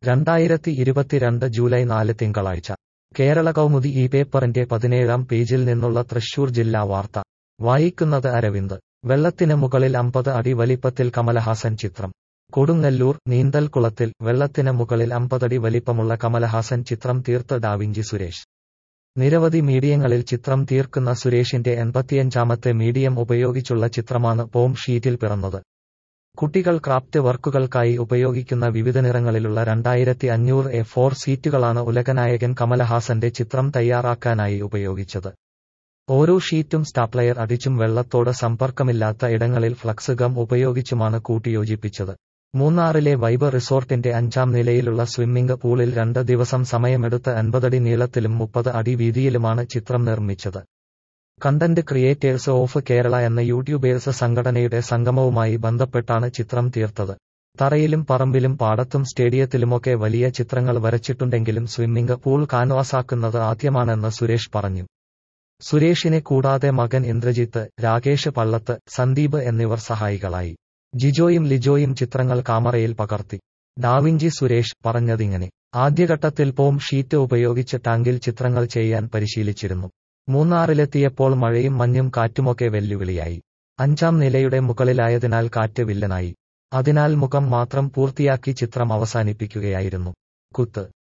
രണ്ടായിരത്തി ഇരുപത്തിരണ്ട് ജൂലൈ നാല് തിങ്കളാഴ്ച കേരള കൗമുദി ഈ പേപ്പറിന്റെ പതിനേഴാം പേജിൽ നിന്നുള്ള തൃശൂർ ജില്ലാ വാർത്ത വായിക്കുന്നത് അരവിന്ദ് വെള്ളത്തിന് മുകളിൽ അമ്പത് അടി വലിപ്പത്തിൽ കമലഹാസൻ ചിത്രം കൊടുങ്ങല്ലൂർ നീന്തൽക്കുളത്തിൽ വെള്ളത്തിന് മുകളിൽ അമ്പതടി വലിപ്പമുള്ള കമലഹാസൻ ചിത്രം തീർത്ത് ഡാവിഞ്ചി സുരേഷ് നിരവധി മീഡിയങ്ങളിൽ ചിത്രം തീർക്കുന്ന സുരേഷിന്റെ എൺപത്തിയഞ്ചാമത്തെ മീഡിയം ഉപയോഗിച്ചുള്ള ചിത്രമാണ് പോം ഷീറ്റിൽ പിറന്നത് കുട്ടികൾ ക്രാഫ്റ്റ് വർക്കുകൾക്കായി ഉപയോഗിക്കുന്ന വിവിധ നിറങ്ങളിലുള്ള രണ്ടായിരത്തി അഞ്ഞൂറ് എ ഫോർ സീറ്റുകളാണ് ഉലകനായകൻ കമലഹാസന്റെ ചിത്രം തയ്യാറാക്കാനായി ഉപയോഗിച്ചത് ഓരോ ഷീറ്റും സ്റ്റാപ്ലയർ അടിച്ചും വെള്ളത്തോട് സമ്പർക്കമില്ലാത്ത ഇടങ്ങളിൽ ഫ്ലക്സ് ഗം ഉപയോഗിച്ചുമാണ് കൂട്ടിയോജിപ്പിച്ചത് മൂന്നാറിലെ വൈബ് റിസോർട്ടിന്റെ അഞ്ചാം നിലയിലുള്ള സ്വിമ്മിംഗ് പൂളിൽ രണ്ട് ദിവസം സമയമെടുത്ത് അൻപതടി നീളത്തിലും മുപ്പത് അടി വീതിയിലുമാണ് ചിത്രം നിർമ്മിച്ചത് കണ്ടന്റ് ക്രിയേറ്റേഴ്സ് ഓഫ് കേരള എന്ന യൂട്യൂബേഴ്സ് സംഘടനയുടെ സംഗമവുമായി ബന്ധപ്പെട്ടാണ് ചിത്രം തീർത്തത് തറയിലും പറമ്പിലും പാടത്തും സ്റ്റേഡിയത്തിലുമൊക്കെ വലിയ ചിത്രങ്ങൾ വരച്ചിട്ടുണ്ടെങ്കിലും സ്വിമ്മിംഗ് പൂൾ കാൻവാസാക്കുന്നത് ആദ്യമാണെന്ന് സുരേഷ് പറഞ്ഞു സുരേഷിനെ കൂടാതെ മകൻ ഇന്ദ്രജിത്ത് രാകേഷ് പള്ളത്ത് സന്ദീപ് എന്നിവർ സഹായികളായി ജിജോയും ലിജോയും ചിത്രങ്ങൾ കാമറയിൽ പകർത്തി ഡാവിഞ്ചി സുരേഷ് പറഞ്ഞതിങ്ങനെ ആദ്യഘട്ടത്തിൽ പോം ഷീറ്റ് ഉപയോഗിച്ച് ടാങ്കിൽ ചിത്രങ്ങൾ ചെയ്യാൻ പരിശീലിച്ചിരുന്നു മൂന്നാറിലെത്തിയപ്പോൾ മഴയും മഞ്ഞും കാറ്റുമൊക്കെ വെല്ലുവിളിയായി അഞ്ചാം നിലയുടെ മുകളിലായതിനാൽ കാറ്റ് വില്ലനായി അതിനാൽ മുഖം മാത്രം പൂർത്തിയാക്കി ചിത്രം അവസാനിപ്പിക്കുകയായിരുന്നു കുത്ത്